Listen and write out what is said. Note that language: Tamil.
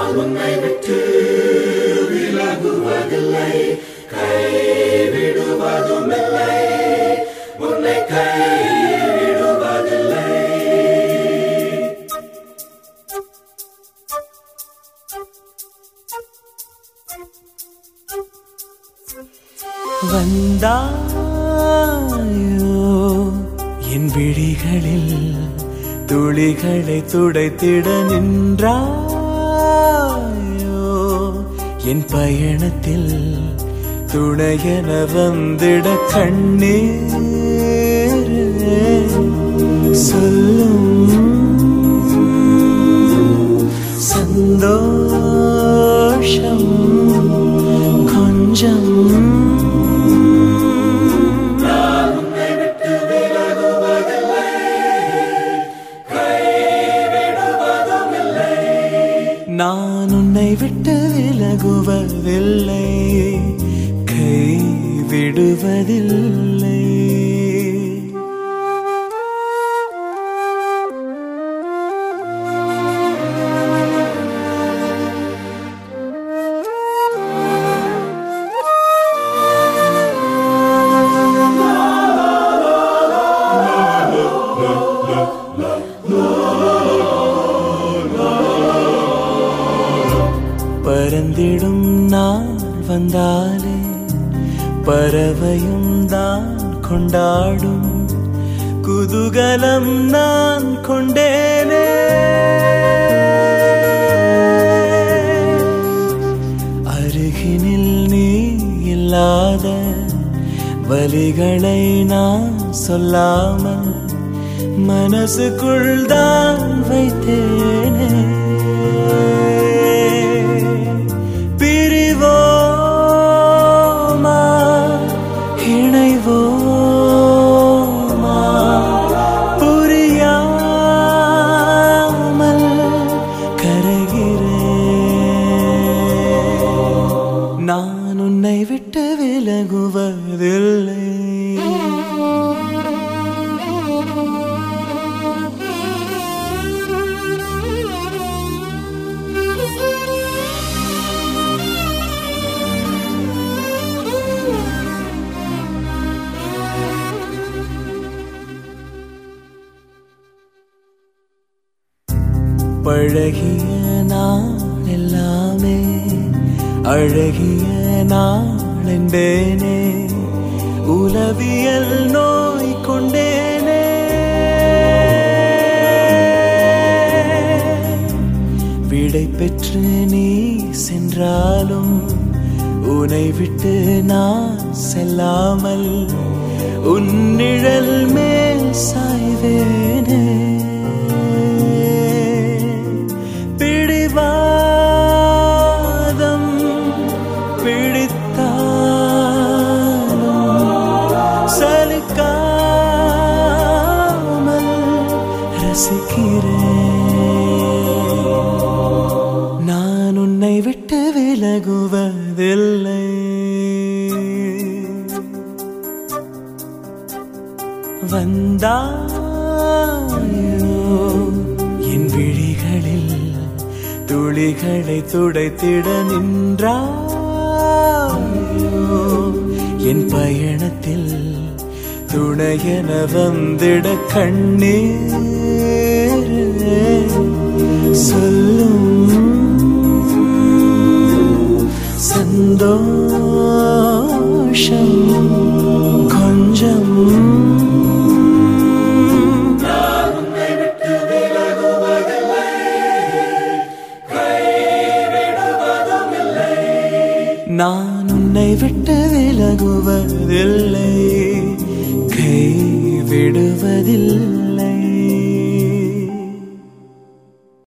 நான் உன்னை விட்டு விலகுவதில்லை கைவிடுவதும் இல்லை உன்னை கைவிடுவதில்லை வந்தாயோ என் விழிகளில் துளிகளை துடைத்திட நின்றாயோ என் பயணத்தில் துணையென வந்திட கண்ணீர் சொல்லும் சந்தோஷம் கொஞ்சம் நான் உன்னை விட்டு விலகுவதில்லை கைவிடுவதும் இல்லை நான் உன்னை விட்டு விலகுவதில்லை கை விடுவதில்லை பறந்திடும் நாள் வந்தாலே பறவையும் தான் கொண்டாடும் குதூகலம் நான் கொண்டேனே அருகினில் நீ இல்லாத வலிகளை நான் சொல்லாமல் மனசுக்குள் தான் வைத்தேனே பிரிவோமா இணைவோமா புரியாமல் கரைகிறேன் நான் உன்னை விட்டு விலகுவதில்லை பழகிய நான் எல்லாமே அழகிய நாள் என்பேனே உளவியல் நோய் கொண்டேனே விடை பெற்று நீ சென்றாலும் உன்னை விட்டு நான் செல்லாமல் உன்னிழல் மேல் சாய்வேனே பிடிவாதம் பிடித்தாலும் சலிக்காமல் ரசிக்கிறேன் நான் உன்னை விட்டு விலகுவதில்லை வந்தாயோ என் விழிகளில் துளிகளை துடைத்திட நின்றாயோ என் பயணத்தில் துணையென வந்திட கண்ணீர் சொல்லும் சந்தோஷம் கொஞ்சம் நான் உன்னை விட்டு விலகுவதில்லை கைவிடுவதும் இல்லை நான் உன்னை விட்டு விலகுவதில்லை கை விடுவதில்லை